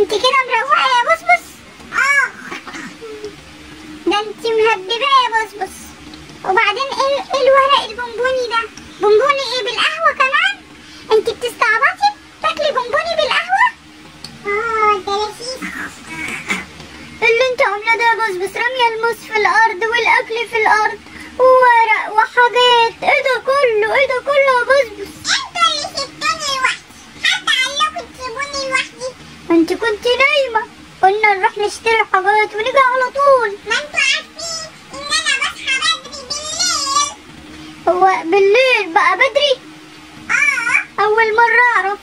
انت كده مروقه يا بصبص اه ده انت مهببه يا بصبص وبعدين ايه ايه الورق البونبوني ده بونبوني ايه بالقهوه كمان انت بتستعبطي تاكلي بونبوني بالقهوه اه ده لذيذ اللي انت عاملاه ده يا بصبص راميه الموس في الارض والاكل في الارض وورق وحاجات ايه ده كله ايه ده كله يا بصبص انتوا اللي سبتوني لوحدي حتى قال تسيبوني لوحدي انت كنت نايمه قلنا نروح نشتري حاجات ونيجي على طول ما انتوا عارفين ان انا بصحى بدري بالليل هو بالليل بقى بدري اه اول مره اعرف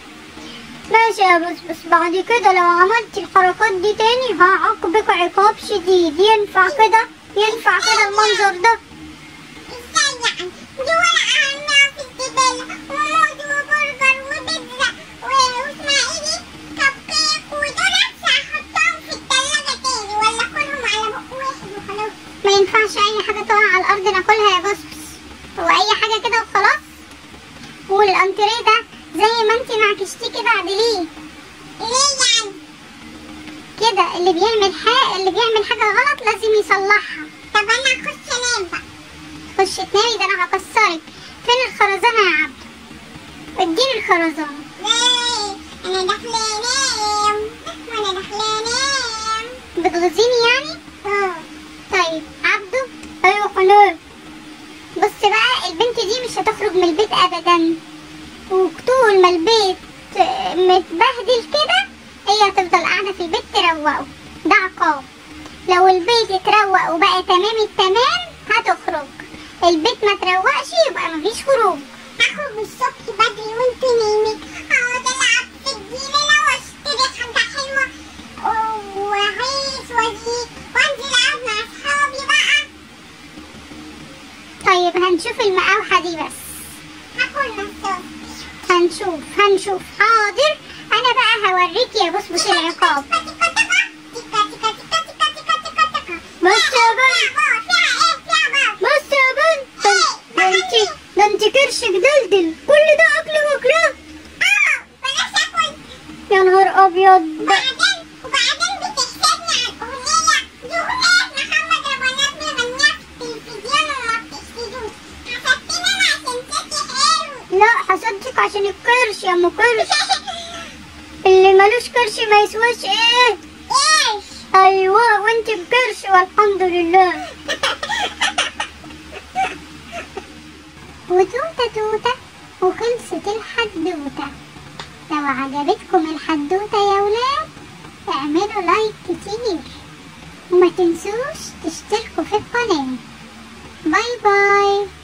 ماشي يا بس بس بعد كده لو عملتي الحركات دي تاني هعاقبك عقاب شديد ينفع كده ينفع كده المنظر ده ازاي يعني دي ورقة عاملاها في الزبالة وموز وبرجر وبيتزا واسمها ايه دي كب كيك ودوناتس هحطهم في التلاجة تاني ولا كلهم على بق واحد وخلاص ما ينفعش اي حاجة تقع على الارض ناكلها يا بس هو اي حاجة كده وخلاص والانتريه ده زي ما انت نعكشتيه كده اعدليه ليه يعني كده اللي بيعمل حاجة اللي بيعمل حاجة غلط لازم يصلحها طب انا اخش انام بقى خش تنامي ده انا هكسرك فين الخرزانة يا عبد اديني الخرزانة ليه انا داخلة انام وانا داخلة انام بتغزيني يعني اه طيب عبده ايوه حنان بص بقى البنت دي مش هتخرج من البيت ابدا وطول ما البيت متبهدل كده هي هتفضل قاعدة في البيت تروقه ده عقاب لو البيت اتروق وبقى تمام التمام هتخرج البيت ما تروقش يبقى مفيش خروج هخرج الصبح بدري وانت نايمة اقعد العب في الجنينة واشتري حاجة حلوة واعيش واجيب وانزل العب مع اصحابي بقى طيب هنشوف المقاوحة دي بس هاكل نصاص هنشوف هنشوف حاضر انا بقى هوريك يا بصبص العقاب بص يا بنت بص يا بنت ده انت ده انت كرشك دلدل كل ده اكل واكله يا نهار ابيض ده وبعدين بتحسدني على الأغنية دي أغنية محمد رمضان بيغنيها في التلفزيون وما بتحسدوش حسدتني أنا عشان صوتي حلو لا حسدتك عشان الكرش يا ام كرش اللي ملوش كرش ما يسواش ايه إيش ايوه وانت بكرش والحمد لله وتوتة توتة وخلصت الحدوتة لو عجبتكم الحدوتة يا ولاد اعملوا لايك كتير وما تنسوش تشتركوا في القناة باي باي